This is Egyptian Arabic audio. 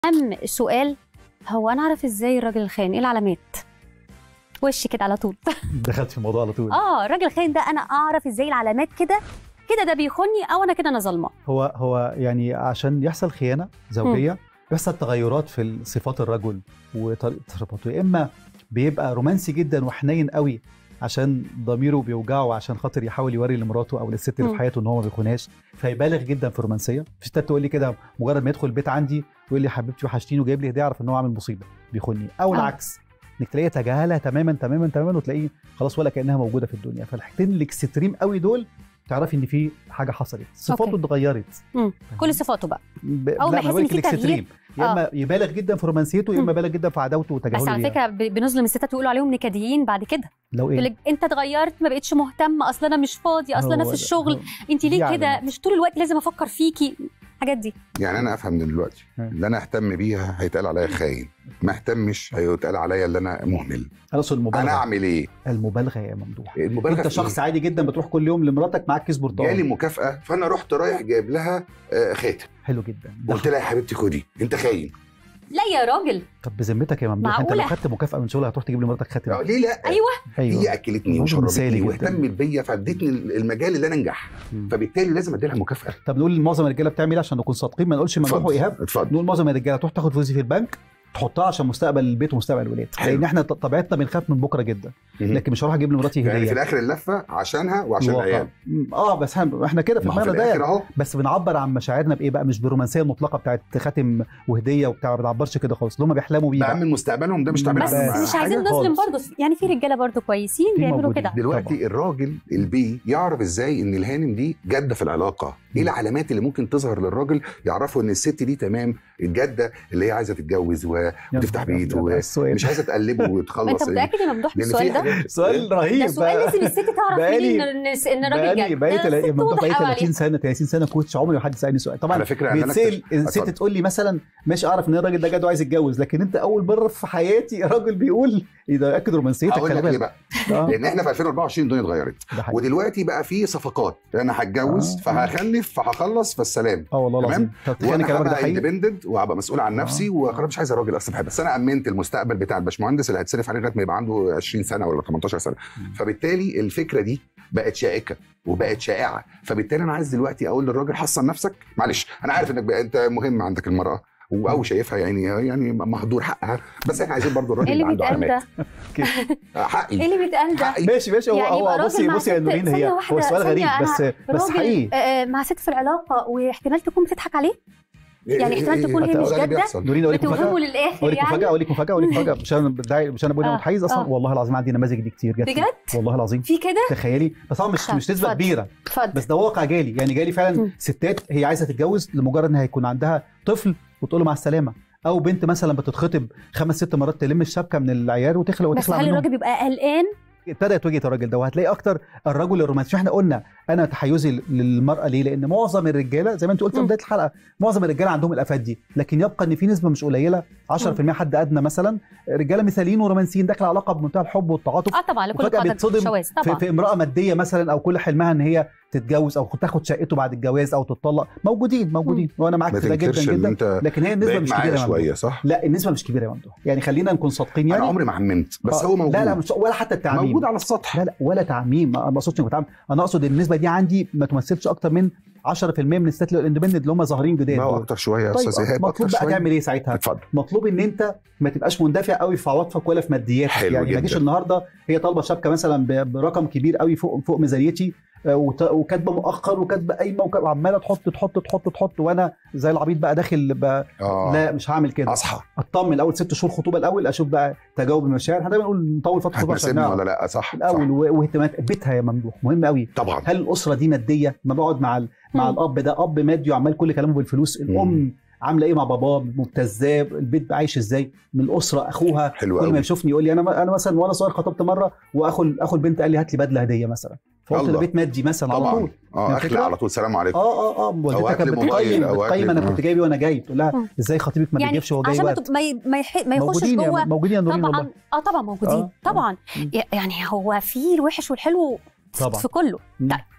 اهم سؤال هو انا اعرف ازاي الراجل الخاين ايه العلامات وش كده على طول دخلت في الموضوع على طول اه الراجل الخاين ده انا اعرف ازاي العلامات كده كده ده بيخوني او انا كده انا ظالمه هو هو يعني عشان يحصل خيانه زوجيه بيحصل تغيرات في صفات الرجل وطريقه تصرفاته يا اما بيبقى رومانسي جدا وحنين قوي عشان ضميره بيوجعه عشان خاطر يحاول يوري لمراته او للست اللي مم. في حياته ان هو ما بيخونهاش فيبالغ جدا في الرومانسيه في ستات تقول لي كده مجرد ما يدخل البيت عندي ويقول لي حبيبتي وحشتيني وجايب لي هديه اعرف ان هو عامل مصيبه بيخوني او آه. العكس انك تلاقيه يتجاهلها تماما تماما تماما وتلاقيه خلاص ولا كانها موجوده في الدنيا فالحاجتين الاكستريم قوي دول تعرفي ان في حاجه حصلت صفاته أوكي. اتغيرت مم. كل صفاته بقى ب... أول ما لا، يحس أنا بقول إن لك في تغيير. الاكستريم يا اما يبالغ جدا في رومانسيته يا اما مم. يبالغ جدا في عداوته بس وتجاهله على ليها. فكره ب- بنظلم الستات ويقولوا عليهم نكديين بعد كده لو يقول ايه لك انت اتغيرت ما بقتش مهتمه اصل انا مش فاضي اصل انا هو في ده- الشغل هو- انت دي ليه كده علامات. مش طول الوقت لازم افكر فيكي الحاجات دي يعني انا افهم من دلوقتي مم. اللي انا اهتم بيها هيتقال عليا خاين ما اهتمش هيتقال عليا اللي انا مهمل انا اقصد انا المبالغه اعمل ايه المبالغه يا ممدوح المبالغه انت في شخص إيه؟ عادي جدا بتروح كل يوم لمراتك معاك كيس جالي برتقال مكافاه فانا رحت رايح جايب لها آه، خاتم حلو جدا ده قلت لها يا حبيبتي خدي انت خاين لا يا راجل طب بذمتك يا ممدوح انت لو معقولة؟ خدت مكافاه من شغل هتروح تجيب لمراتك خاتم آه، ليه لا ايوه ايوه هي اكلتني موضوع مثالي وشربتني جدا. واهتمت بيا فادتني المجال اللي انا انجح مم. فبالتالي لازم ادي لها مكافاه طب نقول معظم الرجاله بتعمل ايه عشان نكون صادقين ما نقولش ممدوح وايهاب اتفضل نقول معظم الرجاله تروح تاخد فلوسي في البنك تحطها عشان مستقبل البيت ومستقبل الولاد حلو. لان احنا ط- طبيعتنا بنخاف من بكره جدا مهم. لكن مش هروح اجيب لمراتي يعني في هديه الاخر اللفه عشانها وعشان الواقع. العيال مم، اه بس احنا احنا كده في ما هو في دماغنا الاخر ده اهو بس بنعبر عن مشاعرنا بايه بقى مش بالرومانسيه المطلقه بتاعت خاتم وهديه وبتاع ما بنعبرش كده خالص اللي هم بيحلموا بيه بقى. بأمن مستقبلهم ده مش تعبير بس بس عن مش حاجة. عايزين نظلم خالص. برضه يعني في رجاله برضه كويسين في بيعملوا موجودين. كده دلوقتي طبعا. الراجل البي يعرف ازاي ان الهانم دي جاده في العلاقه ايه العلامات اللي ممكن تظهر للراجل يعرفوا ان الست دي تمام الجاده اللي هي عايزه تتجوز و... يا وتفتح نهار بيت أبيض، و... السؤال. مش عايزه تقلبه انت وتخلص متاكد يا ممدوح لان بالسؤال في ده حاجات سؤال رهيب ده سؤال بقى. لازم الست تعرف بقالي- منين ان ان الراجل بقالي جد بقالي ده تل- الست ممدوح بقالي واضح قوي 30 عليها. سنه 30 سنه كوتش عمري ما حد سالني سؤال طبعا على فكره يعني أنا بيتسال اكتشف- الست اتفضل. تقول لي مثلا ماشي اعرف ان الراجل ده جد وعايز يتجوز لكن انت اول مره في حياتي راجل بيقول ايه ده اكد رومانسيتك هقول خلي لك ليه بالك بقى آه، لان احنا في 2024 الدنيا اتغيرت ده حقيقي. ودلوقتي بقى في صفقات انا هتجوز آه. فهخلف فهخلص فالسلام اه والله تمام؟ العظيم طب تخيل وانا كلامك ده هبقى حقيقي اندبندنت وهبقى مسؤول عن نفسي آه. وخلاص مش عايز الراجل اصلا بحب بس انا امنت المستقبل بتاع الباشمهندس اللي هيتصرف عليه لغايه ما يبقى عنده 20 سنه ولا 18 سنه مم. فبالتالي الفكره دي بقت شائكه وبقت شائعه فبالتالي انا عايز دلوقتي اقول للراجل حصن نفسك معلش انا عارف انك بقى انت مهم عندك المراه او شايفها يعني يعني مهدور حقها بس احنا عايزين برضو ايه الراجل اللي اللي عنده بيتقال علامات ده؟ آه، ايه حقي اللي بيتقال ده؟ حقي ماشي ماشي هو يعني يبقى هو راجل بصي مع بصي يا ست- نورين هي ثانية هو واحدة، السؤال غريب ثانية، بس أنا بس راجل، حقيقي آه، آه، مع ست في العلاقه واحتمال تكون بتضحك عليه يعني احتمال تكون هي مش ده اللي جادة. بيحصل. نورين اقول لك مفاجاه بتوهمه للاخر اقول لك يعني مفاجاه اقول لك مفاجاه اقول لك مفاجاه مش انا بدعي مش انا بقول انا آه، متحيز اصلا آه. والله العظيم عندي نماذج دي كتير جت بجد؟ والله العظيم في كده؟ تخيلي بس طبعا مش طب، مش نسبه اتفضل. كبيره اتفضل بس ده واقع جالي يعني جالي فعلا مم. ستات هي عايزه تتجوز لمجرد ان هيكون عندها طفل وتقول له مع السلامه او بنت مثلا بتتخطب خمس ست مرات تلم الشبكه من العيال وتخلع بس وتخلع هل منهم الراجل بيبقى قلقان؟ ابتدت وجهه الراجل ده وهتلاقي اكتر الرجل الرومانسي احنا قلنا انا تحيزي للمراه ليه لان معظم الرجاله زي ما انت قلت في مم. بدايه الحلقه معظم الرجاله عندهم الافات دي لكن يبقى ان في نسبه مش قليله 10% حد ادنى مثلا رجاله مثاليين ورومانسيين داخله علاقه بمنتهى الحب والتعاطف اه طبعا لكل وفجأة قاعدة بيتصدم شواذ في, طبعا في امراه ماديه مثلا او كل حلمها ان هي تتجوز او تاخد شقته بعد الجواز او تتطلق موجودين موجودين وانا معاك ما في ده جدا تنكرش ان جدا انت لكن هي النسبه بقيت مش معايا كبيره يا ممدوح. شويه صح؟ لا النسبه مش كبيره يا ممدوح يعني خلينا نكون صادقين يعني انا عمري ما عممت بس آه، هو موجود لا لا مش ولا حتى التعميم موجود على السطح لا لا ولا تعميم ما ما اقصدش انك بتعمم انا اقصد ان النسبه دي عندي ما تمثلش اكتر من 10% من الستات الاندبندنت اللي هم ظاهرين جداد ما هو دول. اكتر شويه يا طيب استاذ ايهاب اكتر مطلوب بقى شويه تعمل ايه ساعتها؟ اتفضل مطلوب ان انت ما تبقاش مندفع قوي في عواطفك ولا في مادياتك حلو يعني ما تجيش جدا. النهارده هي طالبه شبكه مثلا ب- برقم كبير قوي فوق فوق ميزانيتي آه، وت- وكاتبه مؤخر وكاتبه قايمه وك- وعماله تحط تحط تحط تحط وانا زي العبيط بقى داخل ب... اه لا مش هعمل كده اصحى اطمن اول ست شهور خطوبه الاول اشوف بقى تجاوب المشاعر احنا دايما نقول نطول فتره الخطوبه عشان هتناسبني نعرف ولا لا صح الاول صح. و- واهتمامات بيتها يا ممدوح مهم قوي طبعا هل الاسره دي ماديه ما بقعد مع ال... مع مم. الاب ده اب مادي وعمال كل كلامه بالفلوس الام عامله ايه مع باباه مبتزاه البيت عايش ازاي من الاسره اخوها حلو كل ما قوي يشوفني يقول لي انا انا مثلا وانا صغير خطبت مره واخو اخو البنت قال لي هات لي بدله هديه مثلا فقلت الله. ده بيت مادي مثلا على طبعا طول اه فاهم اخلق الفكرة؟ على طول سلام عليكم اه اه اه والدتها أكل كانت موبايل، بتقيم أو بتقيم أكل- انا كنت جايبي وانا جاي تقول لها مم. ازاي خطيبك ما يعني بيجيبش وهو جاي عشان ما وقت تب- ما ي- ما يح- ما يخشش موجودين يا جوه موجودين يا نورين والله طبعا اه طبعا موجودين آه. طبعا مم. يعني هو في الوحش والحلو طبعا في كله مم. طيب